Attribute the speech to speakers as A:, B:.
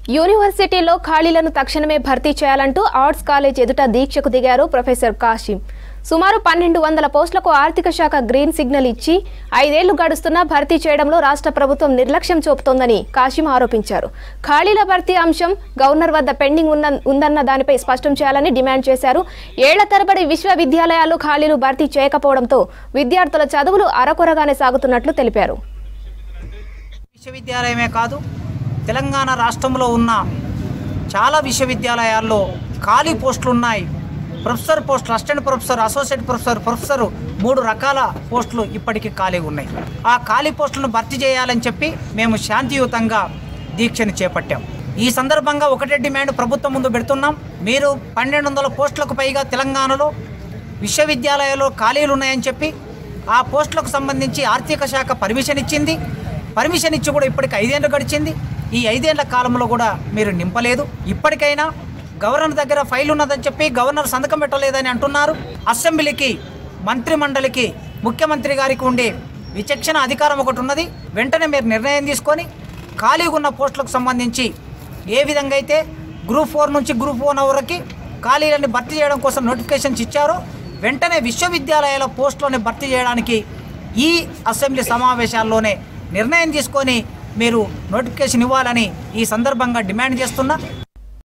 A: యూనివర్సిటీలో ఖాళీలను తక్షణమే భర్తీ చేయాలంటూ ఆర్ట్స్ కాలేజ్ ఎదుట దీక్షకు దిగారు ప్రొఫెసర్ కాశీం సుమారు పన్నెండు వందల పోస్టులకు ఆర్థిక శాఖ గ్రీన్ సిగ్నల్ ఇచ్చి ఐదేళ్లు గడుస్తున్నా భర్తీ చేయడంలో రాష్ట్ర ప్రభుత్వం నిర్లక్ష్యం చూపుతోందని కాశీం ఆరోపించారు ఖాళీల భర్తీ అంశం గవర్నర్ వద్ద పెండింగ్ ఉన్న ఉందన్న దానిపై స్పష్టం చేయాలని డిమాండ్ చేశారు ఏళ్ల తరబడి విశ్వవిద్యాలయాలు ఖాళీలు భర్తీ చేయకపోవడంతో విద్యార్థుల చదువులు అరకొరగానే సాగుతున్నట్లు తెలిపారు
B: విశ్వవిద్యాలయమే కాదు తెలంగాణ రాష్ట్రంలో ఉన్న చాలా విశ్వవిద్యాలయాల్లో ఖాళీ పోస్టులు ఉన్నాయి ప్రొఫెసర్ పోస్టులు assistant professor associate professor professor మూడు రకాల పోస్టులు ఇప్పటికీ ఖాళీగా ఉన్నాయి ఆ ఖాళీ పోస్టులను భర్తీ చేయాలని చెప్పి మేము శాంతియుతంగా దీక్షను చేపట్టాం ఈ సందర్భంగా ఒకటే డిమాండ్ ప్రభుత్వం ముందు పెడుతున్నాం మీరు పన్నెండు వందల పోస్టులకు పైగా తెలంగాణలో విశ్వవిద్యాలయాల్లో ఖాళీలు ఉన్నాయని చెప్పి ఆ పోస్టులకు సంబంధించి ఆర్థిక శాఖ పర్మిషన్ ఇచ్చింది పర్మిషన్ ఇచ్చి కూడా ఇప్పటికి ఐదేళ్ళు గడిచింది ఈ ఐదేళ్ల కాలంలో కూడా మీరు నింపలేదు ఇప్పటికైనా గవర్నర్ దగ్గర ఫైల్ ఉన్నదని చెప్పి గవర్నర్ సంతకం పెట్టలేదని అంటున్నారు అసెంబ్లీకి మంత్రి మండలికి ముఖ్యమంత్రి గారికి ఉండే విచక్షణ అధికారం ఒకటి ఉన్నది వెంటనే మీరు నిర్ణయం తీసుకొని ఖాళీగా ఉన్న పోస్టులకు సంబంధించి ఏ విధంగా అయితే గ్రూప్ ఫోర్ నుంచి గ్రూప్ వన్ వరకు ఖాళీలని భర్తీ చేయడం కోసం నోటిఫికేషన్స్ ఇచ్చారో వెంటనే విశ్వవిద్యాలయాల పోస్టులను భర్తీ చేయడానికి ఈ అసెంబ్లీ సమావేశాల్లోనే నిర్ణయం తీసుకొని మీరు నోటిఫికేషన్ ఇవ్వాలని ఈ సందర్భంగా డిమాండ్ చేస్తున్నా